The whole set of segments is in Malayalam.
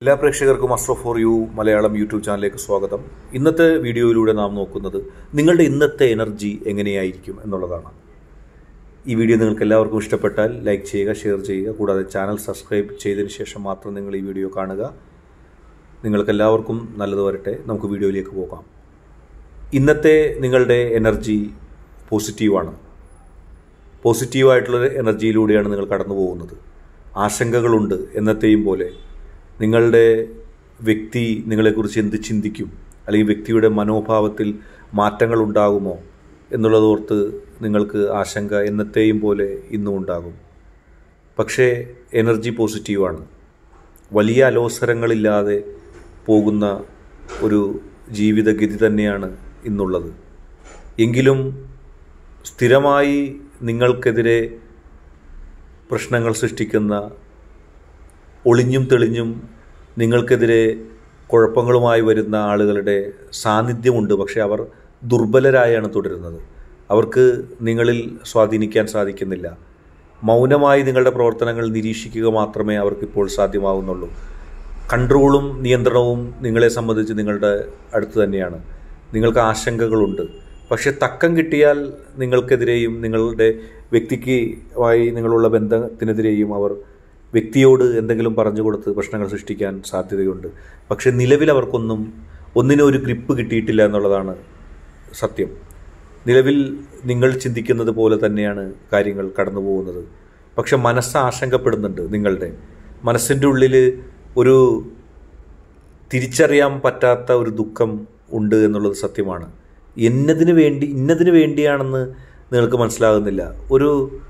എല്ലാ പ്രേക്ഷകർക്കും astro for you Malayalam YouTube ചാനലിലേക്ക് സ്വാഗതം ഇന്നത്തെ വീഡിയോയിലൂടെ നാം നോക്കുന്നത് നിങ്ങളുടെ ഇന്നത്തെ എനർജി എങ്ങനെയായിരിക്കും എന്നുള്ളതാണ് ഈ വീഡിയോ നിങ്ങൾക്ക് എല്ലാവർക്കും ഇഷ്ടപ്പെട്ടാൽ ലൈക്ക് ചെയ്യുക ഷെയർ ചെയ്യുക കൂടാതെ ചാനൽ സബ്സ്ക്രൈബ് ചെയ്തതിന് ശേഷം മാത്രം നിങ്ങൾ ഈ വീഡിയോ കാണുക നിങ്ങൾക്ക് എല്ലാവർക്കും നല്ലത് വരട്ടെ നമുക്ക് വീഡിയോയിലേക്ക് പോകാം ഇന്നത്തെ നിങ്ങളുടെ എനർജി പോസിറ്റീവാണ് പോസിറ്റീവായിട്ടുള്ള എനർജിയിലൂടെയാണ് നിങ്ങൾ കടന്നു പോകുന്നത് ആശങ്കകളുണ്ട് എന്നത്തെയും പോലെ നിങ്ങളുടെ വ്യക്തി നിങ്ങളെക്കുറിച്ച് എന്ത് ചിന്തിക്കും അല്ലെങ്കിൽ വ്യക്തിയുടെ മനോഭാവത്തിൽ മാറ്റങ്ങൾ ഉണ്ടാകുമോ എന്നുള്ളതോർത്ത് നിങ്ങൾക്ക് ആശങ്ക എന്നത്തെയും പോലെ ഇന്നും ഉണ്ടാകും പക്ഷേ എനർജി പോസിറ്റീവാണ് വലിയ അലോസരങ്ങളില്ലാതെ പോകുന്ന ഒരു ജീവിതഗതി തന്നെയാണ് ഇന്നുള്ളത് എങ്കിലും സ്ഥിരമായി നിങ്ങൾക്കെതിരെ പ്രശ്നങ്ങൾ സൃഷ്ടിക്കുന്ന ഒളിഞ്ഞും തെളിഞ്ഞും നിങ്ങൾക്കെതിരെ കുഴപ്പങ്ങളുമായി വരുന്ന ആളുകളുടെ സാന്നിധ്യമുണ്ട് പക്ഷേ അവർ ദുർബലരായാണ് തുടരുന്നത് അവർക്ക് നിങ്ങളിൽ സ്വാധീനിക്കാൻ സാധിക്കുന്നില്ല മൗനമായി നിങ്ങളുടെ പ്രവർത്തനങ്ങൾ നിരീക്ഷിക്കുക മാത്രമേ അവർക്കിപ്പോൾ സാധ്യമാവുന്നുള്ളൂ കൺട്രോളും നിയന്ത്രണവും നിങ്ങളെ സംബന്ധിച്ച് നിങ്ങളുടെ അടുത്ത് തന്നെയാണ് നിങ്ങൾക്ക് ആശങ്കകളുണ്ട് പക്ഷെ തക്കം കിട്ടിയാൽ നിങ്ങൾക്കെതിരെയും നിങ്ങളുടെ വ്യക്തിക്കുമായി നിങ്ങളുള്ള ബന്ധത്തിനെതിരെയും അവർ വ്യക്തിയോട് എന്തെങ്കിലും പറഞ്ഞു കൊടുത്ത് പ്രശ്നങ്ങൾ സൃഷ്ടിക്കാൻ സാധ്യതയുണ്ട് പക്ഷെ നിലവിൽ അവർക്കൊന്നും ഒന്നിനും ഒരു ഗ്രിപ്പ് കിട്ടിയിട്ടില്ല എന്നുള്ളതാണ് സത്യം നിലവിൽ നിങ്ങൾ ചിന്തിക്കുന്നത് പോലെ തന്നെയാണ് കാര്യങ്ങൾ കടന്നു പോകുന്നത് പക്ഷെ മനസ്സ് ആശങ്കപ്പെടുന്നുണ്ട് നിങ്ങളുടെ മനസ്സിൻ്റെ ഉള്ളിൽ ഒരു തിരിച്ചറിയാൻ പറ്റാത്ത ഒരു ദുഃഖം ഉണ്ട് എന്നുള്ളത് സത്യമാണ് എന്നതിന് വേണ്ടി ഇന്നതിന് വേണ്ടിയാണെന്ന് നിങ്ങൾക്ക് മനസ്സിലാകുന്നില്ല ഒരു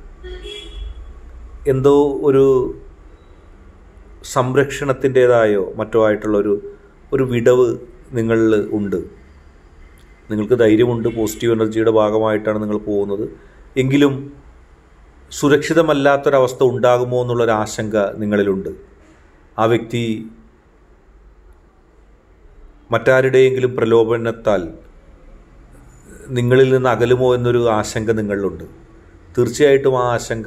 എന്തോ ഒരു സംരക്ഷണത്തിൻ്റേതായോ മറ്റോ ആയിട്ടുള്ള ഒരു ഒരു വിടവ് നിങ്ങളിൽ ഉണ്ട് നിങ്ങൾക്ക് ധൈര്യമുണ്ട് പോസിറ്റീവ് എനർജിയുടെ ഭാഗമായിട്ടാണ് നിങ്ങൾ പോകുന്നത് എങ്കിലും സുരക്ഷിതമല്ലാത്തൊരവസ്ഥ ഉണ്ടാകുമോ എന്നുള്ളൊരു ആശങ്ക നിങ്ങളിലുണ്ട് ആ വ്യക്തി മറ്റാരുടെയെങ്കിലും പ്രലോഭനത്താൽ നിങ്ങളിൽ നിന്ന് അകലുമോ എന്നൊരു ആശങ്ക നിങ്ങളിലുണ്ട് തീർച്ചയായിട്ടും ആ ആശങ്ക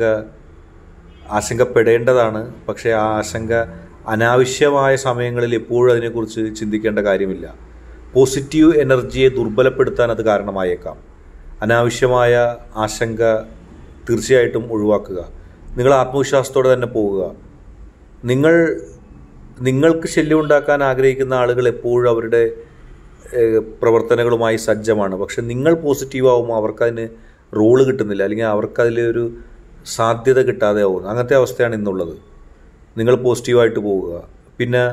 ആശങ്കപ്പെടേണ്ടതാണ് പക്ഷേ ആ ആശങ്ക അനാവശ്യമായ സമയങ്ങളിൽ എപ്പോഴും അതിനെക്കുറിച്ച് ചിന്തിക്കേണ്ട കാര്യമില്ല പോസിറ്റീവ് എനർജിയെ ദുർബലപ്പെടുത്താൻ അത് കാരണമായേക്കാം അനാവശ്യമായ ആശങ്ക തീർച്ചയായിട്ടും ഒഴിവാക്കുക നിങ്ങൾ ആത്മവിശ്വാസത്തോടെ തന്നെ പോവുക നിങ്ങൾ നിങ്ങൾക്ക് ശല്യം ഉണ്ടാക്കാൻ ആഗ്രഹിക്കുന്ന ആളുകൾ എപ്പോഴും അവരുടെ പ്രവർത്തനങ്ങളുമായി സജ്ജമാണ് പക്ഷെ നിങ്ങൾ പോസിറ്റീവ് ആകുമ്പോൾ അവർക്കതിന് റോള് കിട്ടുന്നില്ല അല്ലെങ്കിൽ അവർക്കതിലൊരു സാധ്യത കിട്ടാതെ ആവുന്നു അങ്ങനത്തെ അവസ്ഥയാണ് ഇന്നുള്ളത് നിങ്ങൾ പോസിറ്റീവായിട്ട് പോവുക പിന്നെ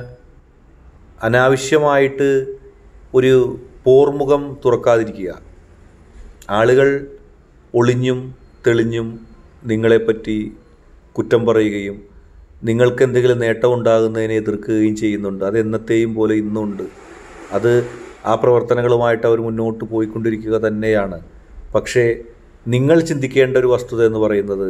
അനാവശ്യമായിട്ട് ഒരു പോർമുഖം തുറക്കാതിരിക്കുക ആളുകൾ ഒളിഞ്ഞും തെളിഞ്ഞും നിങ്ങളെപ്പറ്റി കുറ്റം പറയുകയും നിങ്ങൾക്ക് എന്തെങ്കിലും നേട്ടം ഉണ്ടാകുന്നതിനെ എതിർക്കുകയും ചെയ്യുന്നുണ്ട് അത് എന്നത്തെയും പോലെ ഇന്നുണ്ട് അത് ആ പ്രവർത്തനങ്ങളുമായിട്ട് അവർ മുന്നോട്ട് പോയിക്കൊണ്ടിരിക്കുക തന്നെയാണ് പക്ഷേ നിങ്ങൾ ചിന്തിക്കേണ്ട ഒരു വസ്തുത എന്ന് പറയുന്നത്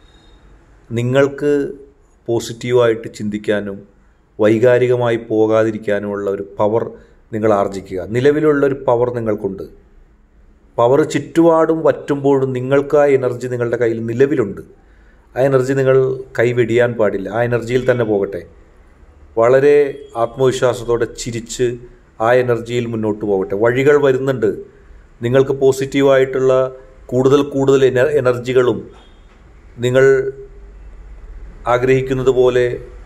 നിങ്ങൾക്ക് പോസിറ്റീവായിട്ട് ചിന്തിക്കാനും വൈകാരികമായി പോകാതിരിക്കാനുമുള്ള ഒരു പവർ നിങ്ങൾ ആർജിക്കുക നിലവിലുള്ള ഒരു പവർ നിങ്ങൾക്കുണ്ട് പവർ ചുറ്റുപാടും വറ്റുമ്പോഴും നിങ്ങൾക്ക് ആ എനർജി നിങ്ങളുടെ കയ്യിൽ നിലവിലുണ്ട് ആ എനർജി നിങ്ങൾ കൈവെടിയാൻ പാടില്ല ആ എനർജിയിൽ തന്നെ പോകട്ടെ വളരെ ആത്മവിശ്വാസത്തോടെ ചിരിച്ച് ആ എനർജിയിൽ മുന്നോട്ട് പോകട്ടെ വഴികൾ വരുന്നുണ്ട് നിങ്ങൾക്ക് പോസിറ്റീവായിട്ടുള്ള കൂടുതൽ കൂടുതൽ എനർജികളും നിങ്ങൾ ആഗ്രഹിക്കുന്നത് പോലെ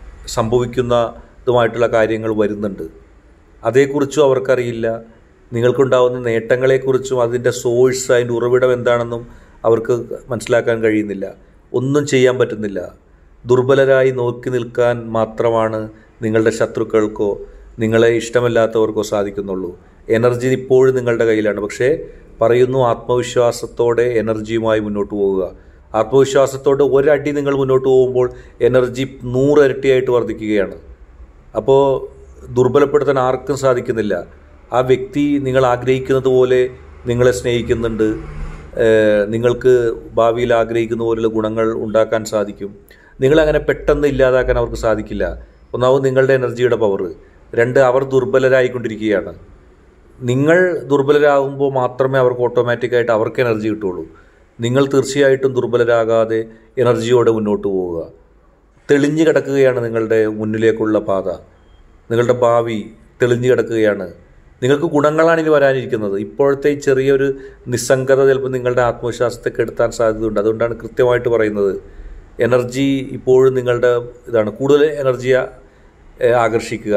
സംഭവിക്കുന്നതുമായിട്ടുള്ള കാര്യങ്ങൾ വരുന്നുണ്ട് അതേക്കുറിച്ചും അവർക്കറിയില്ല നിങ്ങൾക്കുണ്ടാകുന്ന നേട്ടങ്ങളെക്കുറിച്ചും അതിൻ്റെ സോഴ്സ് അതിൻ്റെ ഉറവിടം എന്താണെന്നും അവർക്ക് മനസ്സിലാക്കാൻ കഴിയുന്നില്ല ഒന്നും ചെയ്യാൻ പറ്റുന്നില്ല ദുർബലരായി നോക്കി നിൽക്കാൻ മാത്രമാണ് നിങ്ങളുടെ ശത്രുക്കൾക്കോ നിങ്ങളെ ഇഷ്ടമല്ലാത്തവർക്കോ സാധിക്കുന്നുള്ളൂ എനർജി ഇപ്പോഴും നിങ്ങളുടെ കയ്യിലാണ് പക്ഷേ പറയുന്നു ആത്മവിശ്വാസത്തോടെ എനർജിയുമായി മുന്നോട്ട് പോവുക ആത്മവിശ്വാസത്തോടെ ഒരടി നിങ്ങൾ മുന്നോട്ട് പോകുമ്പോൾ എനർജി നൂറരട്ടിയായിട്ട് വർദ്ധിക്കുകയാണ് അപ്പോൾ ദുർബലപ്പെടുത്താൻ ആർക്കും സാധിക്കുന്നില്ല ആ വ്യക്തി നിങ്ങൾ ആഗ്രഹിക്കുന്നത് പോലെ നിങ്ങളെ സ്നേഹിക്കുന്നുണ്ട് നിങ്ങൾക്ക് ഭാവിയിൽ ആഗ്രഹിക്കുന്ന പോലുള്ള ഗുണങ്ങൾ ഉണ്ടാക്കാൻ സാധിക്കും നിങ്ങളങ്ങനെ പെട്ടെന്ന് ഇല്ലാതാക്കാൻ അവർക്ക് സാധിക്കില്ല ഒന്നാമത് നിങ്ങളുടെ എനർജിയുടെ പവർ രണ്ട് അവർ ദുർബലരായിക്കൊണ്ടിരിക്കുകയാണ് നിങ്ങൾ ദുർബലരാകുമ്പോൾ മാത്രമേ അവർക്ക് ഓട്ടോമാറ്റിക്കായിട്ട് അവർക്ക് എനർജി കിട്ടുള്ളൂ നിങ്ങൾ തീർച്ചയായിട്ടും ദുർബലരാകാതെ എനർജിയോടെ മുന്നോട്ട് പോവുക തെളിഞ്ഞു കിടക്കുകയാണ് നിങ്ങളുടെ മുന്നിലേക്കുള്ള പാത നിങ്ങളുടെ ഭാവി തെളിഞ്ഞു കിടക്കുകയാണ് നിങ്ങൾക്ക് ഗുണങ്ങളാണ് ഇനി വരാനിരിക്കുന്നത് ഇപ്പോഴത്തെ ഈ ചെറിയൊരു നിസ്സംഗത ചിലപ്പോൾ നിങ്ങളുടെ ആത്മവിശ്വാസത്തെ കെടുത്താൻ സാധ്യതയുണ്ട് അതുകൊണ്ടാണ് കൃത്യമായിട്ട് പറയുന്നത് എനർജി ഇപ്പോഴും നിങ്ങളുടെ ഇതാണ് കൂടുതൽ എനർജി ആകർഷിക്കുക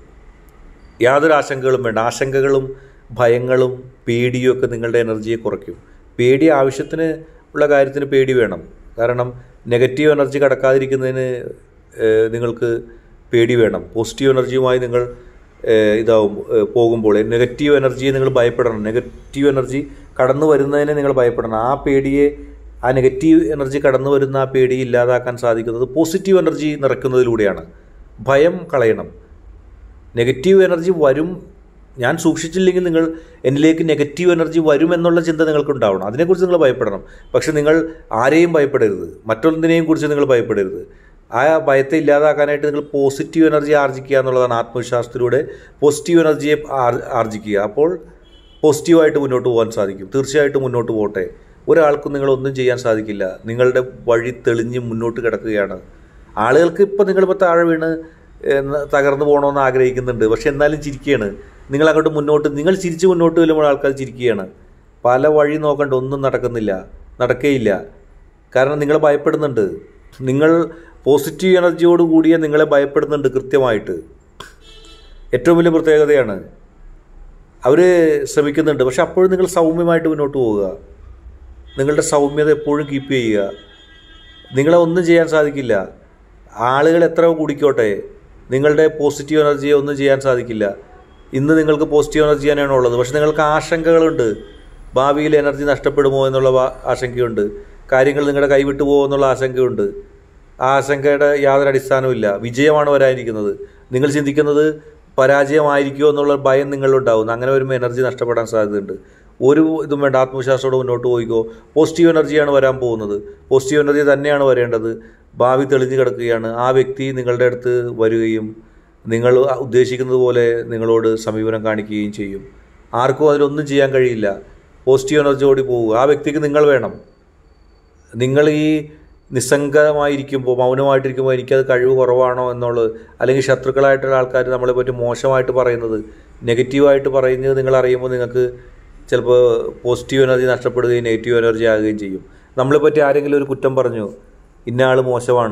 യാതൊരു ആശങ്കകളും വേണ്ട ആശങ്കകളും ഭയങ്ങളും പേടിയും ഒക്കെ നിങ്ങളുടെ എനർജിയെ കുറയ്ക്കും പേടി ആവശ്യത്തിന് ഉള്ള കാര്യത്തിന് പേടി വേണം കാരണം നെഗറ്റീവ് എനർജി കടക്കാതിരിക്കുന്നതിന് ഏഹ്, നിങ്ങൾക്ക് പേടി വേണം പോസിറ്റീവ് എനർജിയുമായി നിങ്ങൾ ഏഹ്, ഇതാവും ഏഹ്, പോകുമ്പോൾ നെഗറ്റീവ് എനർജിയെ നിങ്ങൾ ഭയപ്പെടണം നെഗറ്റീവ് എനർജി കടന്നു വരുന്നതിനെ നിങ്ങൾ ഭയപ്പെടണം ആ പേടിയെ ആ നെഗറ്റീവ് എനർജി കടന്നു വരുന്ന ആ പേടി ഇല്ലാതാക്കാൻ സാധിക്കുന്നത് പോസിറ്റീവ് എനർജി നിറയ്ക്കുന്നതിലൂടെയാണ് ഭയം കളയണം നെഗറ്റീവ് എനർജി വരും ഞാൻ സൂക്ഷിച്ചില്ലെങ്കിൽ നിങ്ങൾ എന്നിലേക്ക് നെഗറ്റീവ് എനർജി വരുമെന്നുള്ള ചിന്ത നിങ്ങൾക്ക് ഉണ്ടാവണം അതിനെക്കുറിച്ച് നിങ്ങൾ ഭയപ്പെടണം പക്ഷെ നിങ്ങൾ ആരെയും ഭയപ്പെടരുത് മറ്റൊന്നിനെയും കുറിച്ച് നിങ്ങൾ ഭയപ്പെടരുത് ആ ഭയത്തെ ഇല്ലാതാക്കാനായിട്ട് നിങ്ങൾ പോസിറ്റീവ് എനർജി ആർജിക്കുക എന്നുള്ളതാണ് ആത്മവിശ്വാസത്തിലൂടെ പോസിറ്റീവ് എനർജിയെ ആർ- ആർജിക്കുക അപ്പോൾ പോസിറ്റീവായിട്ട് മുന്നോട്ട് പോകാൻ സാധിക്കും തീർച്ചയായിട്ടും മുന്നോട്ട് പോകട്ടെ ഒരാൾക്കും നിങ്ങളൊന്നും ചെയ്യാൻ സാധിക്കില്ല നിങ്ങളുടെ വഴി തെളിഞ്ഞ് മുന്നോട്ട് കിടക്കുകയാണ് ആളുകൾക്ക് ഇപ്പം നിങ്ങളിപ്പോൾ താഴെ വീണ് എന്ന് തകർന്നു പോകണമെന്ന് ആഗ്രഹിക്കുന്നുണ്ട് പക്ഷെ എന്നാലും ചിരിക്കുകയാണ് നിങ്ങൾ അങ്ങോട്ട് മുന്നോട്ട് നിങ്ങൾ ചിരിച്ച് മുന്നോട്ട് വരുമ്പോൾ ആൾക്കാർ ചിരിക്കുകയാണ് പല വഴി നോക്കണ്ട ഒന്നും നടക്കുന്നില്ല നടക്കേയില്ല കാരണം നിങ്ങളെ ഭയപ്പെടുന്നുണ്ട് നിങ്ങൾ പോസിറ്റീവ് എനർജിയോട് കൂടിയ നിങ്ങളെ ഭയപ്പെടുന്നുണ്ട് കൃത്യമായിട്ട് ഏറ്റവും വലിയ പ്രത്യേകതയാണ് അവർ ശ്രമിക്കുന്നുണ്ട് പക്ഷെ അപ്പോഴും നിങ്ങൾ സൗമ്യമായിട്ട് മുന്നോട്ട് പോവുക നിങ്ങളുടെ സൗമ്യത എപ്പോഴും കീപ്പ് ചെയ്യുക നിങ്ങളെ ഒന്നും ചെയ്യാൻ സാധിക്കില്ല ആളുകൾ എത്ര കൂടിക്കോട്ടെ നിങ്ങളുടെ പോസിറ്റീവ് എനർജിയെ ഒന്നും ചെയ്യാൻ സാധിക്കില്ല ഇന്ന് നിങ്ങൾക്ക് പോസിറ്റീവ് എനർജി തന്നെയാണ് ഉള്ളത് പക്ഷെ നിങ്ങൾക്ക് ആശങ്കകളുണ്ട് ഭാവിയിൽ എനർജി നഷ്ടപ്പെടുമോ എന്നുള്ള വാ- ആശങ്കയുണ്ട് കാര്യങ്ങൾ നിങ്ങളുടെ കൈവിട്ടു പോകുമോ എന്നുള്ള ആശങ്കയുണ്ട് ആ ആശങ്കയുടെ യാതൊരു അടിസ്ഥാനവുമില്ല വിജയമാണ് വരാനിരിക്കുന്നത് നിങ്ങൾ ചിന്തിക്കുന്നത് പരാജയമായിരിക്കുമോ എന്നുള്ള ഭയം നിങ്ങളിലുണ്ടാവും അങ്ങനെ വരുമ്പോൾ എനർജി നഷ്ടപ്പെടാൻ സാധ്യതയുണ്ട് ഒരു ഇതും വേണ്ട ആത്മവിശ്വാസത്തോടെ മുന്നോട്ട് പോയിക്കോ പോസിറ്റീവ് എനർജിയാണ് വരാൻ പോകുന്നത് പോസിറ്റീവ് എനർജി തന്നെയാണ് വരേണ്ടത് ഭാവി തെളിഞ്ഞു കിടക്കുകയാണ് ആ വ്യക്തി നിങ്ങളുടെ അടുത്ത് വരികയും നിങ്ങൾ ഉദ്ദേശിക്കുന്നത് പോലെ നിങ്ങളോട് സമീപനം കാണിക്കുകയും ചെയ്യും ആർക്കും അതിലൊന്നും ചെയ്യാൻ കഴിയില്ല പോസിറ്റീവ് എനർജിയോടി പോവുക ആ വ്യക്തിക്ക് നിങ്ങൾ വേണം നിങ്ങൾ ഈ നിസ്സംഗമായിരിക്കുമ്പോൾ മൗനമായിട്ടിരിക്കുമ്പോൾ എനിക്കത് കഴിവ് കുറവാണോ എന്നുള്ളത് അല്ലെങ്കിൽ ശത്രുക്കളായിട്ടുള്ള ആൾക്കാർ നമ്മളെ പറ്റി മോശമായിട്ട് പറയുന്നത് നെഗറ്റീവായിട്ട് പറയുന്നത് നിങ്ങൾ അറിയുമ്പോൾ നിങ്ങൾക്ക് ചിലപ്പോൾ പോസിറ്റീവ് എനർജി നഷ്ടപ്പെടുകയും നെഗറ്റീവ് എനർജി ആകുകയും ചെയ്യും നമ്മളെ പറ്റി ആരെങ്കിലും ഒരു കുറ്റം പറഞ്ഞു ഇന്ന ആൾ മോശമാണ്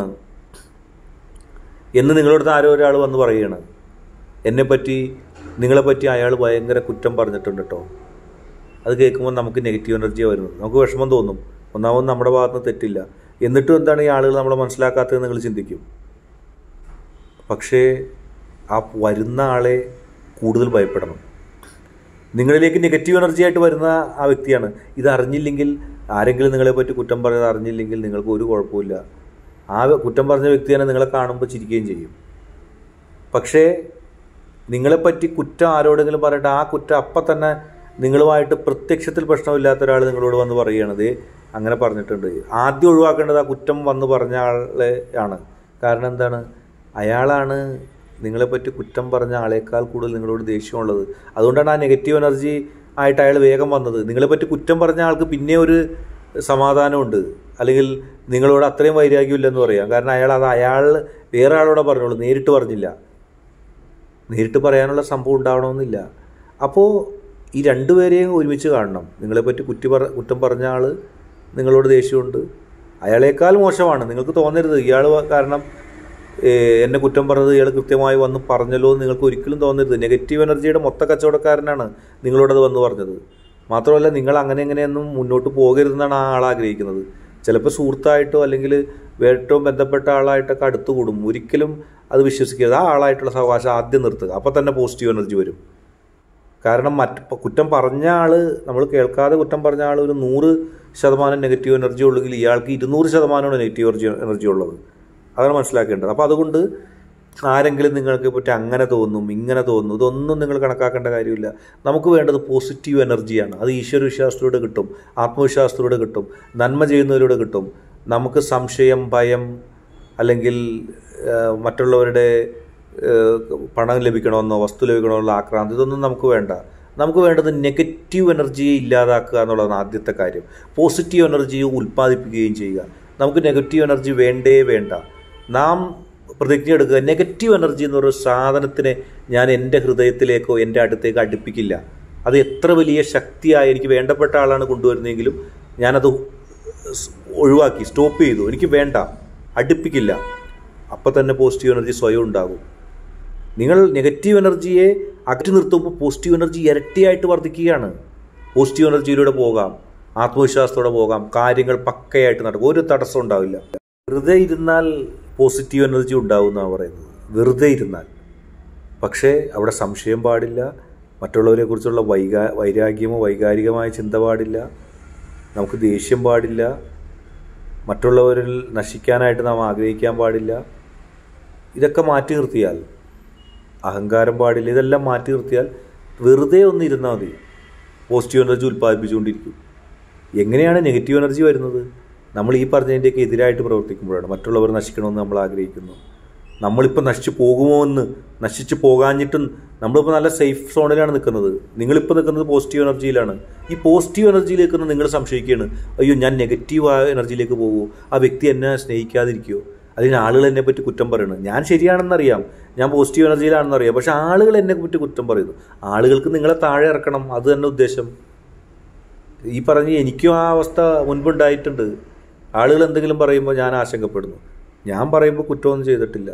എന്ന് നിങ്ങളടുത്ത് ആരോ ഒരാൾ വന്ന് പറയുകയാണ് എന്നെപ്പറ്റി നിങ്ങളെപ്പറ്റി അയാൾ ഭയങ്കര കുറ്റം പറഞ്ഞിട്ടുണ്ട് കേട്ടോ അത് കേൾക്കുമ്പോൾ നമുക്ക് നെഗറ്റീവ് എനർജിയാണ് വരുന്നത് നമുക്ക് വിഷമം തോന്നും ഒന്നാമത് നമ്മുടെ ഭാഗത്ത് നിന്ന് തെറ്റില്ല എന്നിട്ടും എന്താണ് ഈ ആളുകൾ നമ്മളെ മനസ്സിലാക്കാത്തത് നിങ്ങൾ ചിന്തിക്കും പക്ഷേ ആ വരുന്ന ആളെ കൂടുതൽ ഭയപ്പെടണം നിങ്ങളിലേക്ക് നെഗറ്റീവ് എനർജി ആയിട്ട് വരുന്ന ആ വ്യക്തിയാണ് ഇത് അറിഞ്ഞില്ലെങ്കിൽ ആരെങ്കിലും നിങ്ങളെ പറ്റി കുറ്റം പറയുന്നത് അറിഞ്ഞില്ലെങ്കിൽ നിങ്ങൾക്ക് ഒരു കുഴപ്പമില്ല ആ കുറ്റം പറഞ്ഞ വ്യക്തി തന്നെ നിങ്ങളെ കാണുമ്പോൾ ചിരിക്കുകയും ചെയ്യും പക്ഷേ നിങ്ങളെപ്പറ്റി കുറ്റം ആരോടെങ്കിലും പറയട്ടെ ആ കുറ്റം അപ്പം തന്നെ നിങ്ങളുമായിട്ട് പ്രത്യക്ഷത്തിൽ പ്രശ്നമില്ലാത്ത ഒരാൾ നിങ്ങളോട് വന്ന് പറയുകയാണ് ദേ അങ്ങനെ പറഞ്ഞിട്ടുണ്ട് ആദ്യം ഒഴിവാക്കേണ്ടത് ആ കുറ്റം വന്ന് പറഞ്ഞ ആളെ ആണ് കാരണം എന്താണ് അയാളാണ് നിങ്ങളെപ്പറ്റി കുറ്റം പറഞ്ഞ ആളേക്കാൾ കൂടുതൽ നിങ്ങളോട് ദേഷ്യമുള്ളത് അതുകൊണ്ടാണ് ആ നെഗറ്റീവ് എനർജി ആയിട്ട് അയാൾ വേഗം വന്നത് നിങ്ങളെപ്പറ്റി കുറ്റം പറഞ്ഞ ആൾക്ക് പിന്നെ ഒരു സമാധാനമുണ്ട് അല്ലെങ്കിൽ നിങ്ങളോട് അത്രയും വൈരാഗ്യമില്ലെന്ന് പറയാം കാരണം അയാൾ അത് അയാൾ വേറെ ആളോടെ പറഞ്ഞോളൂ നേരിട്ട് പറഞ്ഞില്ല നേരിട്ട് പറയാനുള്ള സംഭവം ഉണ്ടാവണമെന്നില്ല അപ്പോൾ ഈ രണ്ടുപേരെയും ഒരുമിച്ച് കാണണം നിങ്ങളെപ്പറ്റി കുറ്റി പറ കുറ്റം പറഞ്ഞ ആൾ നിങ്ങളോട് ദേഷ്യമുണ്ട് അയാളേക്കാൾ മോശമാണ് നിങ്ങൾക്ക് തോന്നരുത് ഇയാൾ കാരണം ഏഹ്, എന്നെ കുറ്റം പറഞ്ഞത് ഇയാൾ കൃത്യമായി വന്ന് പറഞ്ഞല്ലോ എന്ന് നിങ്ങൾക്ക് ഒരിക്കലും തോന്നരുത് നെഗറ്റീവ് എനർജിയുടെ മൊത്ത കച്ചവടക്കാരനാണ് നിങ്ങളോടത് വന്ന് പറഞ്ഞത് മാത്രമല്ല നിങ്ങൾ അങ്ങനെ എങ്ങനെയൊന്നും മുന്നോട്ട് പോകരുതെന്നാണ് ആ ആൾ ആഗ്രഹിക്കുന്നത് ചിലപ്പോൾ സുഹൃത്തായിട്ടോ അല്ലെങ്കിൽ ഏറ്റവും ബന്ധപ്പെട്ട ആളായിട്ടൊക്കെ അടുത്ത് കൂടും ഒരിക്കലും അത് വിശ്വസിക്കരുത് ആ ആളായിട്ടുള്ള സഹവാസം ആദ്യം നിർത്തുക അപ്പോൾ തന്നെ പോസിറ്റീവ് എനർജി വരും കാരണം മറ്റ് ഇപ്പം കുറ്റം പറഞ്ഞ ആൾ നമ്മൾ കേൾക്കാതെ കുറ്റം പറഞ്ഞ ആൾ ഒരു നൂറ് ശതമാനം നെഗറ്റീവ് എനർജി ഉള്ളെങ്കിൽ ഇയാൾക്ക് ഇരുന്നൂറ് ശതമാനമാണ് നെഗറ്റീവ് എനർജി എനർജി ഉള്ളത് അതാണ് മനസ്സിലാക്കേണ്ടത് അപ്പോൾ അതുകൊണ്ട് ആരെങ്കിലും നിങ്ങൾക്ക് പറ്റി അങ്ങനെ തോന്നും ഇങ്ങനെ തോന്നും ഇതൊന്നും നിങ്ങൾ കണക്കാക്കേണ്ട കാര്യമില്ല നമുക്ക് വേണ്ടത് പോസിറ്റീവ് എനർജിയാണ് അത് ഈശ്വര വിശ്വാസത്തിലൂടെ കിട്ടും ആത്മവിശ്വാസത്തിലൂടെ കിട്ടും നന്മ ചെയ്യുന്നതിലൂടെ കിട്ടും നമുക്ക് സംശയം ഭയം അല്ലെങ്കിൽ ആ, മറ്റുള്ളവരുടെ ആ, പണം ലഭിക്കണമെന്നോ വസ്തു ലഭിക്കണമെന്നുള്ള ആക്രാന്തി ഇതൊന്നും നമുക്ക് വേണ്ട നമുക്ക് വേണ്ടത് നെഗറ്റീവ് എനർജിയെ ഇല്ലാതാക്കുക എന്നുള്ളതാണ് ആദ്യത്തെ കാര്യം പോസിറ്റീവ് എനർജിയെ ഉൽപ്പാദിപ്പിക്കുകയും ചെയ്യുക നമുക്ക് നെഗറ്റീവ് എനർജി വേണ്ടേ വേണ്ട നാം പ്രതിജ്ഞ എടുക്കുക നെഗറ്റീവ് എനർജി എന്ന് പറയുന്ന സാധനത്തിനെ ഞാൻ എൻ്റെ ഹൃദയത്തിലേക്കോ എൻ്റെ അടുത്തേക്കോ അടുപ്പിക്കില്ല അത് എത്ര വലിയ ശക്തിയായി എനിക്ക് വേണ്ടപ്പെട്ട ആളാണ് കൊണ്ടുവരുന്നതെങ്കിലും ഞാനത് സ് ഒഴിവാക്കി സ്റ്റോപ്പ് ചെയ്തു എനിക്ക് വേണ്ട അടുപ്പിക്കില്ല അപ്പം തന്നെ പോസിറ്റീവ് എനർജി സ്വയം ഉണ്ടാകും നിങ്ങൾ നെഗറ്റീവ് എനർജിയെ അകറ്റി നിർത്തുമ്പോൾ പോസിറ്റീവ് എനർജി ഇരട്ടിയായിട്ട് വർദ്ധിക്കുകയാണ് പോസിറ്റീവ് എനർജിയിലൂടെ പോകാം ആത്മവിശ്വാസത്തോടെ പോകാം കാര്യങ്ങൾ പക്കയായിട്ട് നടക്കും ഒരു തടസ്സം ഉണ്ടാവില്ല വെറുതെ ഇരുന്നാൽ പോസിറ്റീവ് എനർജി ഉണ്ടാവും എന്നാണ് പറയുന്നത് വെറുതെ ഇരുന്നാൽ പക്ഷേ അവിടെ സംശയം പാടില്ല മറ്റുള്ളവരെ കുറിച്ചുള്ള വൈകാ വൈരാഗ്യമോ വൈകാരികമായ ചിന്ത പാടില്ല നമുക്ക് ദേഷ്യം പാടില്ല മറ്റുള്ളവരിൽ നശിക്കാനായിട്ട് നാം ആഗ്രഹിക്കാൻ പാടില്ല ഇതൊക്കെ മാറ്റി നിർത്തിയാൽ അഹങ്കാരം പാടില്ല ഇതെല്ലാം മാറ്റി നിർത്തിയാൽ വെറുതെ ഒന്ന് ഇരുന്നാൽ മതി പോസിറ്റീവ് എനർജി ഉൽപ്പാദിപ്പിച്ചുകൊണ്ടിരിക്കും എങ്ങനെയാണ് നെഗറ്റീവ് എനർജി വരുന്നത് നമ്മൾ ഈ പറഞ്ഞതിൻ്റെയൊക്കെ എതിരായിട്ട് പ്രവർത്തിക്കുമ്പോഴാണ് മറ്റുള്ളവർ നശിക്കണമെന്ന് നമ്മൾ ആഗ്രഹിക്കുന്നു നമ്മളിപ്പോൾ നശിച്ചു പോകുമോ എന്ന് നശിച്ചു പോകാഞ്ഞിട്ടും നമ്മളിപ്പോൾ നല്ല സേഫ് സോണിലാണ് നിൽക്കുന്നത് നിങ്ങളിപ്പോൾ നിൽക്കുന്നത് പോസിറ്റീവ് എനർജിയിലാണ് ഈ പോസിറ്റീവ് എനർജിയിലേക്ക് നിങ്ങൾ സംശയിക്കുകയാണ് അയ്യോ ഞാൻ നെഗറ്റീവ് എനർജിയിലേക്ക് പോകുമോ ആ വ്യക്തി എന്നെ സ്നേഹിക്കാതിരിക്കുമോ അതിന് ആളുകൾ എന്നെ പറ്റി കുറ്റം പറയുന്നത് ഞാൻ ശരിയാണെന്നറിയാം ഞാൻ പോസിറ്റീവ് എനർജിയിലാണെന്നറിയാം പക്ഷെ ആളുകൾ എന്നെ പറ്റി കുറ്റം പറയുന്നു ആളുകൾക്ക് നിങ്ങളെ താഴെ ഇറക്കണം അത് തന്നെ ഉദ്ദേശം ഈ പറഞ്ഞ് എനിക്കും ആ അവസ്ഥ മുൻപുണ്ടായിട്ടുണ്ട് ആളുകൾ എന്തെങ്കിലും പറയുമ്പോൾ ഞാൻ ആശങ്കപ്പെടുന്നു ഞാൻ പറയുമ്പോൾ കുറ്റമൊന്നും ചെയ്തിട്ടില്ല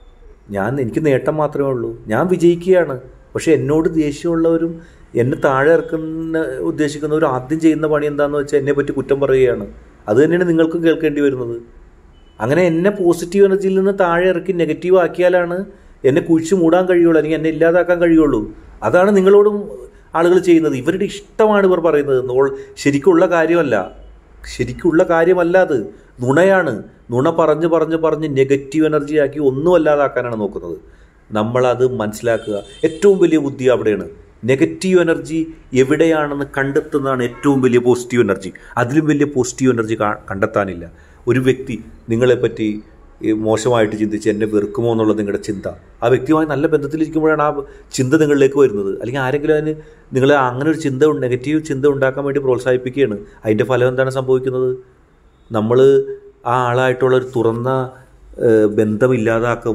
ഞാൻ എനിക്ക് നേട്ടം മാത്രമേ ഉള്ളൂ ഞാൻ വിജയിക്കുകയാണ് പക്ഷെ എന്നോട് ദേഷ്യമുള്ളവരും എന്നെ താഴെ ഇറക്കുന്ന ഉദ്ദേശിക്കുന്നവരും ആദ്യം ചെയ്യുന്ന പണി എന്താണെന്ന് വെച്ചാൽ എന്നെ പറ്റി കുറ്റം പറയുകയാണ് അത് തന്നെയാണ് നിങ്ങൾക്കും കേൾക്കേണ്ടി വരുന്നത് അങ്ങനെ എന്നെ പോസിറ്റീവ് എനർജിയിൽ നിന്ന് താഴെ ഇറക്കി നെഗറ്റീവ് ആക്കിയാലാണ് എന്നെ കുഴിച്ചു മൂടാൻ കഴിയുള്ളൂ അല്ലെങ്കിൽ എന്നെ ഇല്ലാതാക്കാൻ കഴിയുള്ളൂ അതാണ് നിങ്ങളോടും ആളുകൾ ചെയ്യുന്നത് ഇവരുടെ ഇഷ്ടമാണ് ഇവർ പറയുന്നത് നോൾ- ശരിക്കുള്ള കാര്യമല്ല ശരിക്കുള്ള കാര്യമല്ല അത് നുണയാണ് നുണ പറഞ്ഞ് പറഞ്ഞ് പറഞ്ഞ് നെഗറ്റീവ് എനർജി ആക്കി ഒന്നും അല്ലാതാക്കാനാണ് നോക്കുന്നത് നമ്മളത് മനസ്സിലാക്കുക ഏറ്റവും വലിയ ബുദ്ധി അവിടെയാണ് നെഗറ്റീവ് എനർജി എവിടെയാണെന്ന് കണ്ടെത്തുന്നതാണ് ഏറ്റവും വലിയ പോസിറ്റീവ് എനർജി അതിലും വലിയ പോസിറ്റീവ് എനർജി കാ- കണ്ടെത്താനില്ല ഒരു വ്യക്തി നിങ്ങളെപ്പറ്റി ഈ മോശമായിട്ട് ചിന്തിച്ച് എന്നെ വെറുക്കുമോ എന്നുള്ളത് നിങ്ങളുടെ ചിന്ത ആ വ്യക്തിയുമായി നല്ല ബന്ധത്തിലിരിക്കുമ്പോഴാണ് ആ ചിന്ത നിങ്ങളിലേക്ക് വരുന്നത് അല്ലെങ്കിൽ ആരെങ്കിലും അതിന് നിങ്ങളെ അങ്ങനെ ഒരു ചിന്ത നെഗറ്റീവ് ചിന്ത ഉണ്ടാക്കാൻ വേണ്ടി പ്രോത്സാഹിപ്പിക്കുകയാണ് അതിൻ്റെ ഫലം എന്താണ് സംഭവിക്കുന്നത് നമ്മൾ ആ ആളായിട്ടുള്ള ഒരു തുറന്ന ഏഹ്, ബന്ധമില്ലാതാക്കും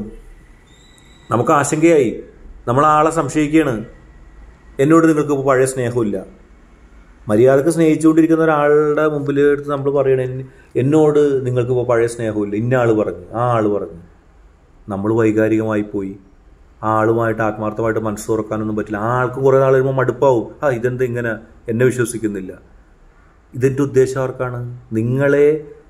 നമുക്ക് ആശങ്കയായി നമ്മൾ ആ ആളെ സംശയിക്കുകയാണ് എന്നോട് നിങ്ങൾക്ക് ഇപ്പോൾ പഴയ സ്നേഹമില്ല മര്യാദക്ക് സ്നേഹിച്ചുകൊണ്ടിരിക്കുന്ന ഒരാളുടെ മുമ്പിൽ എടുത്ത് നമ്മൾ പറയണ "എൻ- എന്നോട് നിങ്ങൾക്ക് ഇപ്പോൾ പഴയ സ്നേഹമില്ല ഇന്ന ആൾ പറഞ്ഞു ആ ആൾ പറഞ്ഞു നമ്മൾ വൈകാരികമായി പോയി ആ ആളുമായിട്ട് ആത്മാർത്ഥമായിട്ട് മനസ്സ് തുറക്കാനൊന്നും പറ്റില്ല ആ ആൾക്ക് കുറേ നാൾ കഴിയുമ്പോൾ മടുപ്പാവും ആ ഇതെന്ത് ഇങ്ങനെ എന്നെ വിശ്വസിക്കുന്നില്ല ഇതിൻ്റെ ഉദ്ദേശം ആർക്കാണ് നിങ്ങളെ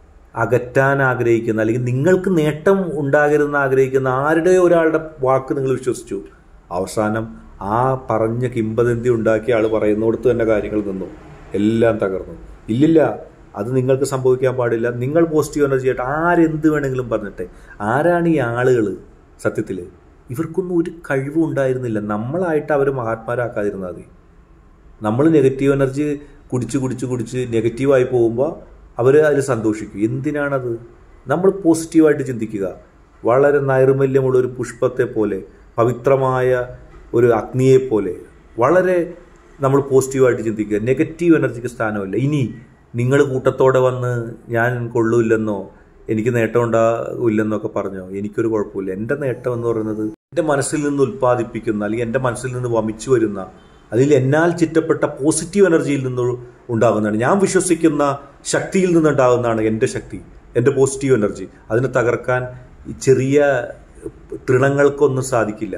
അകറ്റാൻ ആഗ്രഹിക്കുന്ന അല്ലെങ്കിൽ നിങ്ങൾക്ക് നേട്ടം ഉണ്ടാകരുതെന്ന് ആഗ്രഹിക്കുന്ന ആരുടെ ഒരാളുടെ വാക്ക് നിങ്ങൾ വിശ്വസിച്ചു അവസാനം ആ പറഞ്ഞ കിംബദന്തി ഉണ്ടാക്കിയ ആൾ പറയുന്നിടത്ത് തന്നെ കാര്യങ്ങൾ നിന്നു എല്ലാം തകർന്നു ഇല്ലില്ല അത് നിങ്ങൾക്ക് സംഭവിക്കാൻ പാടില്ല നിങ്ങൾ പോസിറ്റീവ് എനർജി ആയിട്ട് ആരെന്ത് വേണമെങ്കിലും പറഞ്ഞിട്ടെ ആരാണ് ഈ ആളുകൾ സത്യത്തിൽ ഇവർക്കൊന്നും ഒരു കഴിവും ഉണ്ടായിരുന്നില്ല നമ്മളായിട്ട് അവർ മഹാത്മാരാക്കാതിരുന്നാൽ മതി നമ്മൾ നെഗറ്റീവ് എനർജി കുടിച്ച് കുടിച്ച് കുടിച്ച് നെഗറ്റീവായി പോകുമ്പോൾ അവർ അതിൽ സന്തോഷിക്കും എന്തിനാണത് നമ്മൾ പോസിറ്റീവായിട്ട് ചിന്തിക്കുക വളരെ നൈർമല്യമുള്ള ഒരു പുഷ്പത്തെ പോലെ പവിത്രമായ ഒരു അഗ്നിയെ പോലെ വളരെ നമ്മൾ പോസിറ്റീവായിട്ട് ചിന്തിക്കുക നെഗറ്റീവ് എനർജിക്ക് സ്ഥാനമില്ല ഇനി നിങ്ങൾ കൂട്ടത്തോടെ വന്ന് ഞാൻ കൊള്ളൂല്ലെന്നോ എനിക്ക് നേട്ടം ഉണ്ടാവില്ലെന്നൊക്കെ പറഞ്ഞോ എനിക്കൊരു കുഴപ്പമില്ല എൻ്റെ നേട്ടം എന്ന് പറയുന്നത് എൻ്റെ മനസ്സിൽ നിന്ന് ഉൽപ്പാദിപ്പിക്കുന്ന അല്ലെങ്കിൽ എൻ്റെ മനസ്സിൽ നിന്ന് വമിച്ചു വരുന്ന അതിൽ എന്നാൽ ചുറ്റപ്പെട്ട പോസിറ്റീവ് എനർജിയിൽ നിന്ന് ഉണ്ടാകുന്നതാണ് ഞാൻ വിശ്വസിക്കുന്ന ശക്തിയിൽ നിന്നുണ്ടാകുന്നതാണ് എൻ്റെ ശക്തി എൻ്റെ പോസിറ്റീവ് എനർജി അതിനെ തകർക്കാൻ ഈ ചെറിയ തൃണങ്ങൾക്കൊന്നും സാധിക്കില്ല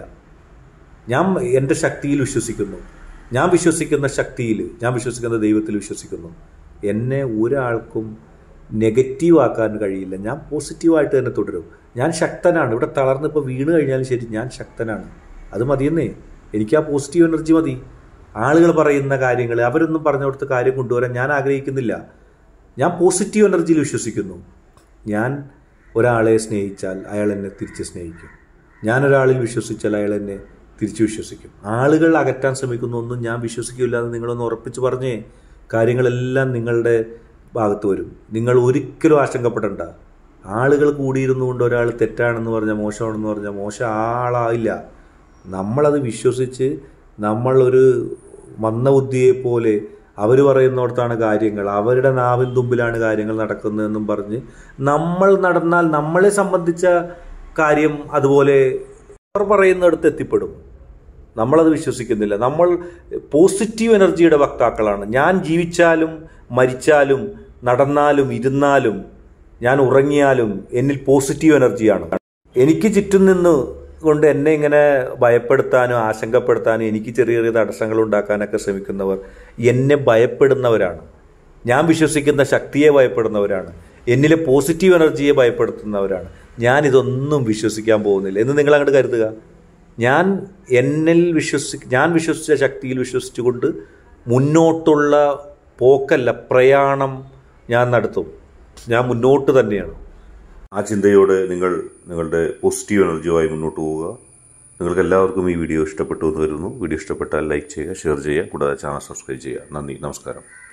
ഞാൻ എൻ്റെ ശക്തിയിൽ വിശ്വസിക്കുന്നു ഞാൻ വിശ്വസിക്കുന്ന ശക്തിയിൽ ഞാൻ വിശ്വസിക്കുന്ന ദൈവത്തിൽ വിശ്വസിക്കുന്നു എന്നെ ഒരാൾക്കും നെഗറ്റീവ് ആക്കാൻ കഴിയില്ല ഞാൻ പോസിറ്റീവായിട്ട് തന്നെ തുടരും ഞാൻ ശക്തനാണ് ഇവിടെ തളർന്ന് ഇപ്പോൾ വീണ് കഴിഞ്ഞാലും ശരി ഞാൻ ശക്തനാണ് അത് മതിയെന്നേ എനിക്ക് ആ പോസിറ്റീവ് എനർജി മതി ആളുകൾ പറയുന്ന കാര്യങ്ങൾ അവരൊന്നും പറഞ്ഞു കൊടുത്ത കാര്യം കൊണ്ടുവരാൻ ഞാൻ ആഗ്രഹിക്കുന്നില്ല ഞാൻ പോസിറ്റീവ് എനർജിയിൽ വിശ്വസിക്കുന്നു ഞാൻ ഒരാളെ സ്നേഹിച്ചാൽ അയാൾ എന്നെ തിരിച്ച് സ്നേഹിക്കും ഞാൻ ഒരാളിൽ വിശ്വസിച്ചാൽ അയാൾ എന്നെ തിരിച്ചു വിശ്വസിക്കും ആളുകൾ അകറ്റാൻ ശ്രമിക്കുന്ന ഒന്നും ഞാൻ വിശ്വസിക്കില്ല എന്ന് നിങ്ങളൊന്ന് ഉറപ്പിച്ച് പറഞ്ഞേ കാര്യങ്ങളെല്ലാം നിങ്ങളുടെ ഭാഗത്ത് വരും നിങ്ങൾ ഒരിക്കലും ആശങ്കപ്പെടണ്ട ആളുകൾ കൂടിയിരുന്നു കൊണ്ട് ഒരാൾ തെറ്റാണെന്ന് പറഞ്ഞാൽ മോശമാണെന്ന് പറഞ്ഞാൽ മോശം ആളായില്ല നമ്മളത് വിശ്വസിച്ച് നമ്മളൊരു മന്ദബുദ്ധിയെ പോലെ അവർ പറയുന്നിടത്താണ് കാര്യങ്ങൾ അവരുടെ നാവിൻ തുമ്പിലാണ് കാര്യങ്ങൾ നടക്കുന്നതെന്നും പറഞ്ഞ് നമ്മൾ നടന്നാൽ നമ്മളെ സംബന്ധിച്ച കാര്യം അതുപോലെ അവർ പറയുന്നിടത്ത് എത്തിപ്പെടും നമ്മളത് വിശ്വസിക്കുന്നില്ല നമ്മൾ പോസിറ്റീവ് എനർജിയുടെ വക്താക്കളാണ് ഞാൻ ജീവിച്ചാലും മരിച്ചാലും നടന്നാലും ഇരുന്നാലും ഞാൻ ഉറങ്ങിയാലും എന്നിൽ പോസിറ്റീവ് എനർജിയാണ് എനിക്ക് ചുറ്റും നിന്ന് കൊണ്ട് എന്നെ ഇങ്ങനെ ഭയപ്പെടുത്താനും ആശങ്കപ്പെടുത്താനും എനിക്ക് ചെറിയ ചെറിയ തടസ്സങ്ങൾ ഉണ്ടാക്കാനൊക്കെ ശ്രമിക്കുന്നവർ എന്നെ ഭയപ്പെടുന്നവരാണ് ഞാൻ വിശ്വസിക്കുന്ന ശക്തിയെ ഭയപ്പെടുന്നവരാണ് എന്നിലെ പോസിറ്റീവ് എനർജിയെ ഭയപ്പെടുത്തുന്നവരാണ് ഞാൻ ഇതൊന്നും വിശ്വസിക്കാൻ പോകുന്നില്ല എന്ന് നിങ്ങൾ അങ്ങോട്ട് കരുതുക ഞാൻ എന്നിൽ വിശ്വസി ഞാൻ വിശ്വസിച്ച ശക്തിയിൽ വിശ്വസിച്ചുകൊണ്ട് മുന്നോട്ടുള്ള പോക്കല്ല പ്രയാണം ഞാൻ നടത്തും ഞാൻ മുന്നോട്ട് തന്നെയാണ് ആ ചിന്തയോടെ നിങ്ങൾ നിങ്ങളുടെ പോസിറ്റീവ് എനർജിയുമായി മുന്നോട്ട് പോവുക നിങ്ങൾക്ക് എല്ലാവർക്കും ഈ വീഡിയോ ഇഷ്ടപ്പെട്ടു എന്ന് വരുന്നു വീഡിയോ ഇഷ്ടപ്പെട്ടാൽ ലൈക്ക് ചെയ്യുക ഷെയർ ചെയ്യുക കൂടാതെ ചാനൽ സബ്സ്ക്രൈബ് ചെയ്യുക നന്ദി നമസ്കാരം